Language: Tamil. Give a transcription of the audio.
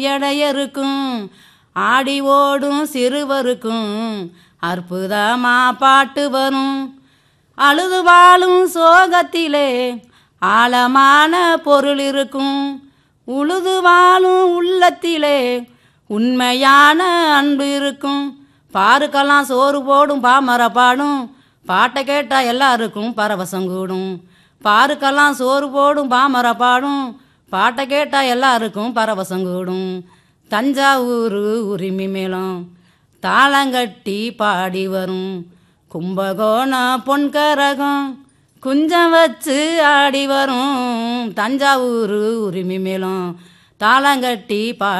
எடையருக்கும் ஆடி ஓடும் சிறுவருக்கும் அற்புதமா பாட்டு வரும் அழுது வாழும் சோகத்திலே ஆழமான பொருள் இருக்கும் உழுது வாழும் உள்ளத்திலே உண்மையான அன்பு இருக்கும் பாருக்கெல்லாம் சோறு போடும் பாமர பாடும் பாட்டை கேட்டா எல்லாருக்கும் பரவசம் கூடும் பாருக்கெல்லாம் சோறு போடும் பாமர பாடும் பாட்டை கேட்டா எல்லாருக்கும் பரவசம் கூடும் தஞ்சாவூர் உரிமை மேளம் தாளங்கட்டி பாடி வரும் கும்பகோணம் பொன்கரகம் குஞ்சம் வச்சு ஆடி வரும் தஞ்சாவூர் உரிமை மேளம் தாளங்கட்டி பா